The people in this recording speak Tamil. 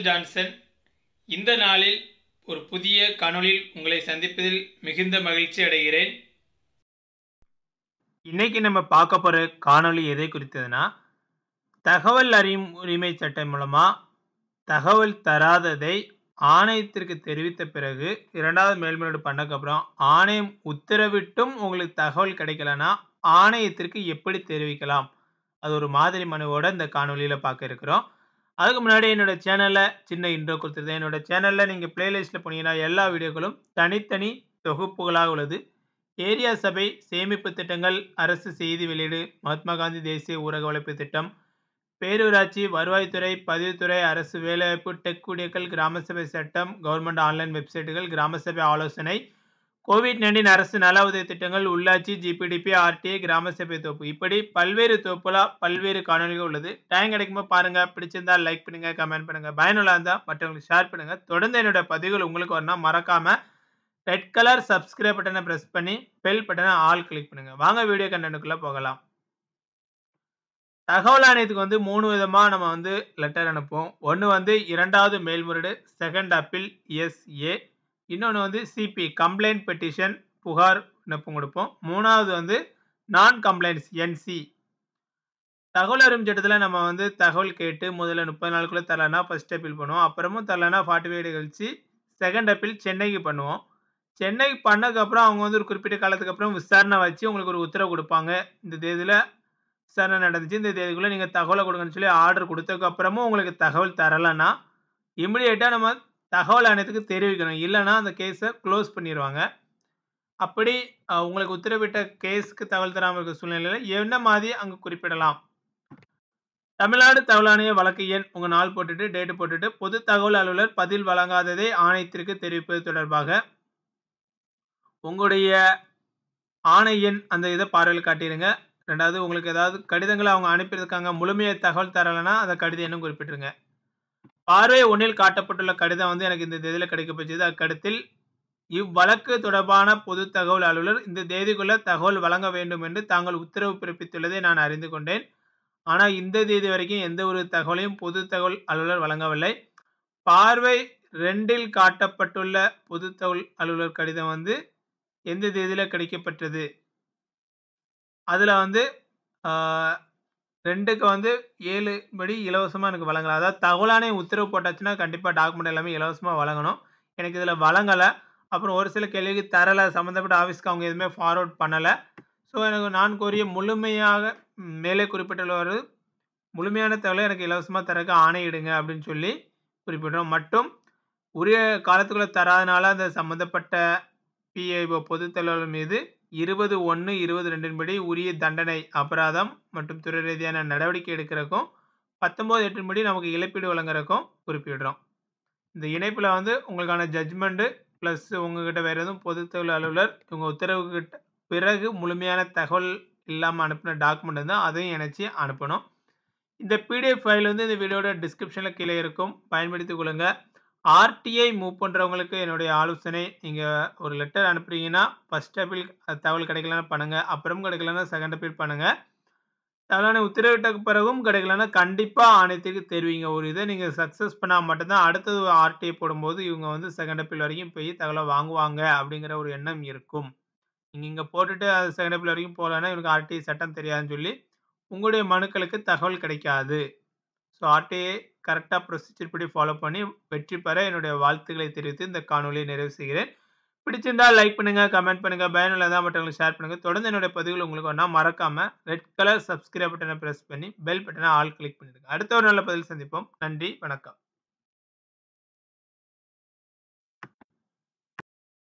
மைக்கேல் ஜான்சன் இந்த நாளில் ஒரு புதிய காணொளியில் உங்களை சந்திப்பதில் மிகுந்த மகிழ்ச்சி அடைகிறேன் இன்னைக்கு நம்ம பார்க்க போகிற காணொளி எதை குறித்ததுன்னா தகவல் அறியும் உரிமை சட்டம் மூலமாக தகவல் தராததை ஆணையத்திற்கு தெரிவித்த பிறகு இரண்டாவது மேல்முறையீடு பண்ணக்கப்புறம் ஆணையம் உத்தரவிட்டும் உங்களுக்கு தகவல் கிடைக்கலனா ஆணையத்திற்கு எப்படி தெரிவிக்கலாம் அது ஒரு மாதிரி மனுவோட இந்த காணொலியில் பார்க்க இருக்கிறோம் அதுக்கு முன்னாடி என்னோட சேனலில் சின்ன இன்ட்ரோ கொடுத்துருந்தேன் என்னோட சேனலில் நீங்கள் பிளேலிஸ்ட்டில் போனீங்கன்னா எல்லா வீடியோக்களும் தனித்தனி தொகுப்புகளாக உள்ளது ஏரியா சபை சேமிப்பு திட்டங்கள் அரசு செய்தி வெளியீடு மகாத்மா காந்தி தேசிய ஊரக வளர்ப்பு திட்டம் பேரூராட்சி வருவாய்த்துறை பதிவுத்துறை அரசு வேலைவாய்ப்பு டெக் குடியக்கல் கிராம சபை சட்டம் கவர்மெண்ட் ஆன்லைன் வெப்சைட்டுகள் கிராம சபை ஆலோசனை கோவிட் நைன்டீன் அரசு நல உதவி திட்டங்கள் உள்ளாட்சி ஜிபிடிபி ஆர்டிஐ கிராம சபை தொகுப்பு இப்படி பல்வேறு தொகுப்புலா பல்வேறு காணொலிகள் உள்ளது டைம் கிடைக்கும்போது பாருங்க பிடிச்சிருந்தா லைக் பண்ணுங்க கமெண்ட் பண்ணுங்க பயனுள்ளா இருந்தால் மற்றவங்களுக்கு ஷேர் பண்ணுங்க தொடர்ந்து என்னோட பதிவுகள் உங்களுக்கு வரணும் மறக்காம ரெட் கலர் சப்ஸ்கிரைப் பட்டனை ப்ரெஸ் பண்ணி பெல் பட்டனை ஆல் கிளிக் பண்ணுங்க வாங்க வீடியோ கண்டென்ட்டுக்குள்ள போகலாம் தகவல் ஆணையத்துக்கு வந்து மூணு விதமாக நம்ம வந்து லெட்டர் அனுப்புவோம் ஒன்று வந்து இரண்டாவது மேல்முறையீடு செகண்ட் அப்பீல் எஸ்ஏ இன்னொன்று வந்து சிபி கம்ப்ளைண்ட் பெட்டிஷன் புகார் விண்ணப்பம் கொடுப்போம் மூணாவது வந்து நான் கம்ப்ளைண்ட்ஸ் என்சி தகவல் அறியும் சட்டத்தில் நம்ம வந்து தகவல் கேட்டு முதல்ல முப்பது நாளுக்குள்ளே தரலனா ஃபர்ஸ்ட் அப்பீல் பண்ணுவோம் அப்புறமும் தரலனா ஃபார்ட்டி ஃபைவ் டே கழிச்சு செகண்ட் அப்பீல் சென்னைக்கு பண்ணுவோம் சென்னைக்கு பண்ணதுக்கப்புறம் அவங்க வந்து ஒரு குறிப்பிட்ட காலத்துக்கு அப்புறம் விசாரணை வச்சு உங்களுக்கு ஒரு உத்தரவு கொடுப்பாங்க இந்த தேதியில் விசாரணை நடந்துச்சு இந்த தேதிக்குள்ளே நீங்கள் தகவலை கொடுங்கன்னு சொல்லி ஆர்டர் கொடுத்ததுக்கு அப்புறமும் உங்களுக்கு தகவல் தரலைன்னா இமிடியேட்டாக நம்ம தகவல் ஆணையத்துக்கு தெரிவிக்கணும் இல்லைன்னா அந்த கேஸை க்ளோஸ் பண்ணிடுவாங்க அப்படி உங்களுக்கு உத்தரவிட்ட கேஸுக்கு தகவல் தராமல் இருக்க சூழ்நிலையில் என்ன மாதிரி அங்கே குறிப்பிடலாம் தமிழ்நாடு தகவல் ஆணைய வழக்கு எண் உங்கள் நாள் போட்டுட்டு டேட்டு போட்டுட்டு பொது தகவல் அலுவலர் பதில் வழங்காததை ஆணையத்திற்கு தெரிவிப்பது தொடர்பாக உங்களுடைய ஆணை எண் அந்த இதை பார்வையில் காட்டிடுங்க ரெண்டாவது உங்களுக்கு ஏதாவது கடிதங்களை அவங்க அனுப்பியிருக்காங்க முழுமையை தகவல் தரலைன்னா அந்த கடிதம் இன்னும் குறிப்பிட்டுருங்க பார்வை ஒன்றில் காட்டப்பட்டுள்ள கடிதம் வந்து எனக்கு இந்த தேதியில் கிடைக்கப்பட்டது அக்கடிதத்தில் இவ்வழக்கு தொடர்பான பொது தகவல் அலுவலர் இந்த தேதிக்குள்ள தகவல் வழங்க வேண்டும் என்று தாங்கள் உத்தரவு பிறப்பித்துள்ளதை நான் அறிந்து கொண்டேன் ஆனால் இந்த தேதி வரைக்கும் எந்த ஒரு தகவலையும் பொது தகவல் அலுவலர் வழங்கவில்லை பார்வை ரெண்டில் காட்டப்பட்டுள்ள பொது தகவல் அலுவலர் கடிதம் வந்து எந்த தேதியில் கிடைக்கப்பட்டது அதில் வந்து ரெண்டுக்கு வந்து ஏழு படி இலவசமாக எனக்கு வழங்கலாம் அதாவது தகவலானே உத்தரவு போட்டாச்சுன்னா கண்டிப்பாக டாக்குமெண்ட் எல்லாமே இலவசமாக வழங்கணும் எனக்கு இதில் வழங்கலை அப்புறம் ஒரு சில கேள்விக்கு தரலை சம்மந்தப்பட்ட ஆஃபீஸ்க்கு அவங்க எதுவுமே ஃபார்வர்ட் பண்ணலை ஸோ எனக்கு நான் கோரிய முழுமையாக மேலே குறிப்பிட்டுள்ளவர் முழுமையான தகவலை எனக்கு இலவசமாக தரக்கு ஆணையிடுங்க அப்படின்னு சொல்லி குறிப்பிடுறோம் மற்றும் உரிய காலத்துக்குள்ளே தராதனால அந்த சம்மந்தப்பட்ட பிஐஓ பொது தலைவர் மீது இருபது ஒன்று இருபது ரெண்டின் படி உரிய தண்டனை அபராதம் மற்றும் துறை ரீதியான நடவடிக்கை எடுக்கிறக்கும் பத்தொம்போது எட்டின் படி நமக்கு இழப்பீடு வழங்குறக்கும் குறிப்பிடுறோம் இந்த இணைப்பில் வந்து உங்களுக்கான ஜட்ஜ்மெண்ட்டு ப்ளஸ் உங்ககிட்ட வேறு எதுவும் பொது தகவல் அலுவலர் உங்கள் உத்தரவுக்கிட்ட பிறகு முழுமையான தகவல் இல்லாமல் அனுப்பின டாக்குமெண்ட் இருந்தால் அதையும் இணைச்சி அனுப்பணும் இந்த பிடிஎஃப் ஃபைல் வந்து இந்த வீடியோட டிஸ்கிரிப்ஷனில் கீழே இருக்கும் பயன்படுத்திக் கொள்ளுங்கள் ஆர்டிஐ மூவ் பண்ணுறவங்களுக்கு என்னுடைய ஆலோசனை நீங்கள் ஒரு லெட்டர் அனுப்புறீங்கன்னா ஃபஸ்ட் அப்பீல் தகவல் கிடைக்கலன்னா பண்ணுங்கள் அப்புறம் கிடைக்கலன்னா செகண்ட் அப்பீல் பண்ணுங்கள் தகவலான உத்தரவிட்ட பிறகும் கிடைக்கலன்னா கண்டிப்பாக ஆணையத்துக்கு தெரிவிங்க ஒரு இதை நீங்கள் சக்ஸஸ் பண்ணால் மட்டும்தான் அடுத்தது ஆர்டிஐ போடும்போது இவங்க வந்து செகண்ட் அப்பீல் வரைக்கும் போய் தகவலை வாங்குவாங்க அப்படிங்கிற ஒரு எண்ணம் இருக்கும் நீங்கள் இங்கே போட்டுட்டு அது செகண்ட் அப்பீல் வரைக்கும் போகலன்னா இவனுக்கு ஆர்டிஐ சட்டம் தெரியாதுன்னு சொல்லி உங்களுடைய மனுக்களுக்கு தகவல் கிடைக்காது ஸோ ஆர்டிஐ கரெக்டாக ப்ரொசீஜர் படி ஃபாலோ பண்ணி வெற்றி பெற என்னுடைய வாழ்த்துக்களை தெரிவித்து இந்த காணொலியை நிறைவு செய்கிறேன் பிடிச்சிருந்தா லைக் பண்ணுங்கள் கமெண்ட் பண்ணுங்கள் பயனுள்ளதாக மற்றவங்களுக்கு ஷேர் பண்ணுங்கள் தொடர்ந்து என்னுடைய பதிவுகள் உங்களுக்கு ஒன்றா மறக்காமல் ரெட் கலர் சப்ஸ்கிரைப் பட்டனை ப்ரெஸ் பண்ணி பெல் பட்டனை ஆல் கிளிக் பண்ணிடுங்க அடுத்த ஒரு நல்ல பதில் சந்திப்போம் நன்றி வணக்கம்